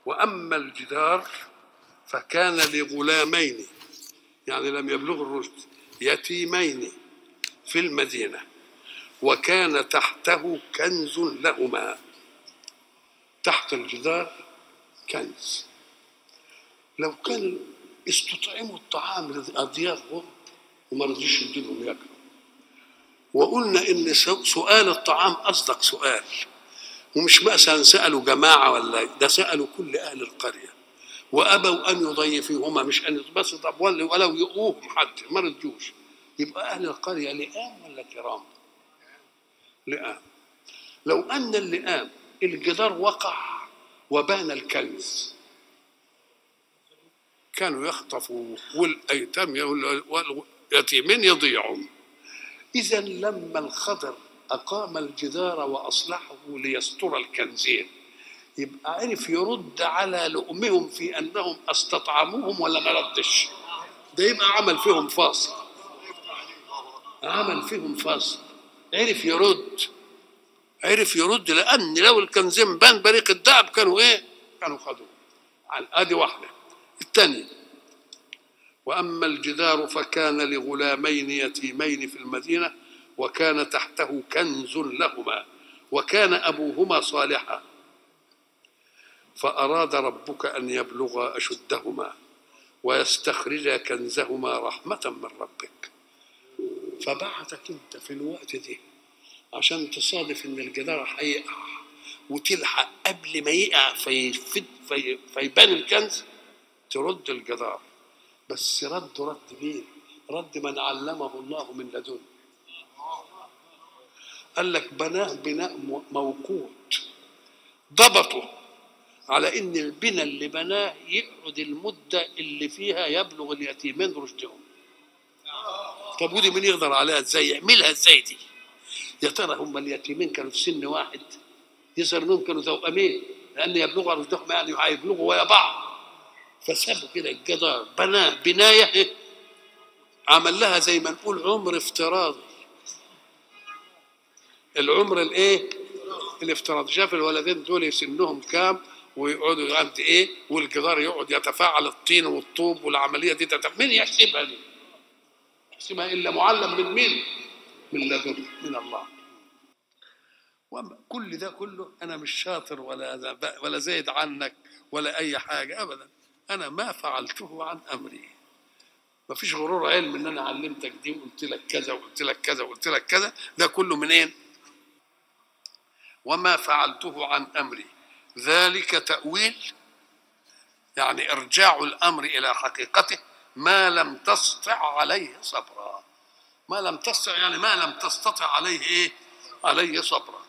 واما الجدار فكان لغلامين يعني لم يبلغ الرشد يتيمين في المدينه وكان تحته كنز لهما تحت الجدار كنز لو كان استطعموا الطعام لأضيافهم وما رضيش يديلهم ياكلوا وقلنا ان سؤال الطعام اصدق سؤال ومش مثلا سالوا جماعه ولا ده سالوا كل اهل القريه وابوا ان يضيفوهما مش ان بس طب ولو يؤوهم حتى ما رضيوش يبقى اهل القريه لئام ولا كرام؟ لئام لو ان اللئام الجدار وقع وبان الكنز كانوا يخطفوا والايتام واليتيمين يضيعوا اذا لما الخضر اقام الجدار واصلحه ليستر الكنزين يبقى عرف يرد على لؤمهم في انهم استطعموهم ولا ما ردش ده يبقى عمل فيهم فاصل عمل فيهم فاصل عرف يرد عرف يرد لان لو الكنزين بان بريق الدهب كانوا ايه كانوا خدوه ادي واحده الثانيه واما الجدار فكان لغلامين يتيمين في المدينه وكان تحته كنز لهما وكان ابوهما صالحا فاراد ربك ان يبلغا اشدهما ويستخرجا كنزهما رحمه من ربك فبعتك انت في الوقت ده عشان تصادف ان الجدار هيقع وتلحق قبل ما يقع فيفد في فيبان الكنز ترد الجدار بس رد رد مين؟ رد من علمه الله من لدنه قال لك بناه بناء موقوت ضبطه على ان البناء اللي بناه يقعد المده اللي فيها يبلغ اليتيمين رشدهم طب ودي مين يقدر عليها ازاي يعملها ازاي دي يا ترى هم اليتيمين كانوا في سن واحد يظهر انهم كانوا توأمين لان يبلغوا رشدهم يعني هيبلغوا ويا بعض فسابوا كده الجدار بناه بنايه عمل لها زي ما نقول عمر افتراضي العمر الايه الافتراضي شاف الولدين دول سنهم كام ويقعدوا قد ايه والجدار يقعد يتفاعل الطين والطوب والعمليه دي تتف... مين يحسبها دي؟ يحسبها الا معلم من مين؟ من لدن من الله كل ده كله انا مش شاطر ولا ولا زايد عنك ولا اي حاجه ابدا انا ما فعلته عن امري ما فيش غرور علم ان انا علمتك دي وقلت لك كذا وقلت لك كذا وقلت لك كذا ده كله منين وما فعلته عن امري ذلك تاويل يعني ارجاع الامر الى حقيقته ما لم تستطع عليه صبرا ما لم تستطع يعني ما لم تستطع عليه ايه عليه صبرا